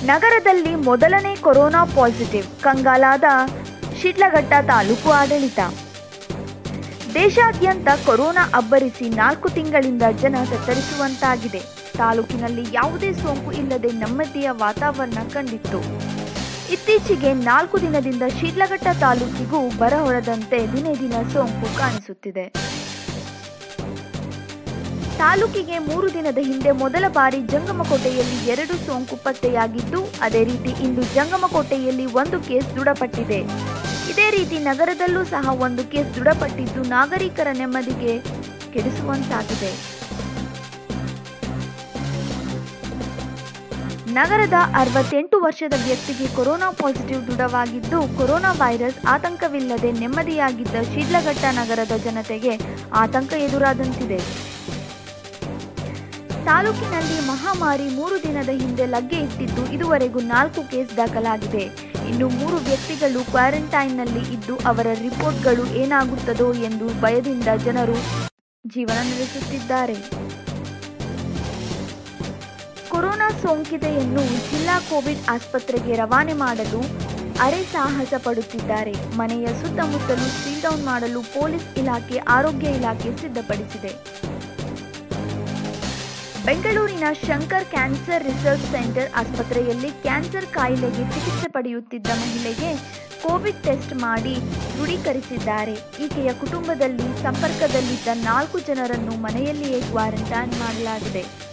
ನಗರದಲ್ಲಿ ಮೊದಲನೇ corona positive ಕಂಗಾಲಾದ ಶಿಡ್ಲಘಟ್ಟ ತಾಲೂಕು ಆಡಳಿತ ದೇಶಾದ್ಯಂತ ಕೊರೋನಾ ಅಬ್ಬರಿಸಿ ನಾಲ್ಕು ತಿಂಗಳಿಂದ ಜನ ತತ್ತರಿಸುವಂತಾಗಿದೆ ತಾಲೂಕಿನಲ್ಲಿ ಯಾವುದೇ ಸೋಂಕು ಇಲ್ಲದೆ ನೆಮ್ಮದಿಯ ವಾತಾವರಣ ಕಂಡಿತ್ತು ಇತ್ತೀಚೆಗೆ ನಾಲ್ಕು ದಿನದಿಂದ ಶಿಡ್ಲಘಟ್ಟ ತಾಲೂಕಿಗೂ ಬರಹೊರದಂತೆ ದಿನೇ ದಿನ ಸೋಂಕು ಕಾಣಿಸುತ್ತಿದೆ ತಾಲೂಕಿಗೆ ಮೂರು ದಿನದ ಹಿಂದೆ ಮೊದಲ ಬಾರಿ ಜಂಗಮಕೋಟೆಯಲ್ಲಿ ಎರಡು ಸೋಂಕು ಪತ್ತೆಯಾಗಿದ್ದು ಅದೇ ರೀತಿ ಇಂದು ಜಂಗಮಕೋಟೆಯಲ್ಲಿ ಒಂದು ಕೇಸ್ ದೃಢಪಟ್ಟಿದೆ ಇದೇ ರೀತಿ ನಗರದಲ್ಲೂ ಸಹ ಒಂದು ಕೇಸ್ ದೃಢಪಟ್ಟಿದ್ದು ನಾಗರಿಕರ ನೆಮ್ಮದಿಗೆ ಕೆಡಿಸುವಂತಾಗಿದೆ ನಗರದ ಅರವತ್ತೆಂಟು ವರ್ಷದ ವ್ಯಕ್ತಿಗೆ ಕೊರೋನಾ ಪಾಸಿಟಿವ್ ದೃಢವಾಗಿದ್ದು ಕೊರೋನಾ ವೈರಸ್ ಆತಂಕವಿಲ್ಲದೆ ನೆಮ್ಮದಿಯಾಗಿದ್ದ ಶಿಡ್ಲಘಟ್ಟ ನಗರದ ಜನತೆಗೆ ಆತಂಕ ಎದುರಾದಂತಿದೆ ತಾಲೂಕಿನಲ್ಲಿ ಮಹಾಮಾರಿ ಮೂರು ದಿನದ ಹಿಂದೆ ಲಗ್ಗೆ ಇಟ್ಟಿದ್ದು ಇದುವರೆಗೂ ನಾಲ್ಕು ಕೇಸ್ ದಾಖಲಾಗಿದೆ ಇನ್ನು ಮೂರು ವ್ಯಕ್ತಿಗಳು ಕ್ವಾರಂಟೈನ್ನಲ್ಲಿ ಇದ್ದು ಅವರ ರಿಪೋರ್ಟ್ಗಳು ಏನಾಗುತ್ತದೋ ಎಂದು ಭಯದಿಂದ ಜನರು ಜೀವನ ನಡೆಸುತ್ತಿದ್ದಾರೆ ಕೊರೋನಾ ಸೋಂಕಿತೆಯನ್ನು ಜಿಲ್ಲಾ ಕೋವಿಡ್ ಆಸ್ಪತ್ರೆಗೆ ರವಾನೆ ಮಾಡಲು ಅರೆ ಸಾಹಸ ಪಡುತ್ತಿದ್ದಾರೆ ಮನೆಯ ಸುತ್ತಮುತ್ತಲು ಸೀಲ್ ಡೌನ್ ಮಾಡಲು ಪೊಲೀಸ್ ಇಲಾಖೆ ಆರೋಗ್ಯ ಇಲಾಖೆ ಸಿದ್ಧಪಡಿಸಿದೆ ಬೆಂಗಳೂರಿನ ಶಂಕರ್ ಕ್ಯಾನ್ಸರ್ ರಿಸರ್ಚ್ ಸೆಂಟರ್ ಆಸ್ಪತ್ರೆಯಲ್ಲಿ ಕ್ಯಾನ್ಸರ್ ಕಾಯಿಲೆಗೆ ಚಿಕಿತ್ಸೆ ಪಡೆಯುತ್ತಿದ್ದ ಮಹಿಳೆಗೆ ಕೋವಿಡ್ ಟೆಸ್ಟ್ ಮಾಡಿ ದೃಢೀಕರಿಸಿದ್ದಾರೆ ಈಕೆಯ ಕುಟುಂಬದಲ್ಲಿ ಸಂಪರ್ಕದಲ್ಲಿದ್ದ ನಾಲ್ಕು ಜನರನ್ನು ಮನೆಯಲ್ಲಿಯೇ ಕ್ವಾರಂಟೈನ್ ಮಾಡಲಾಗಿದೆ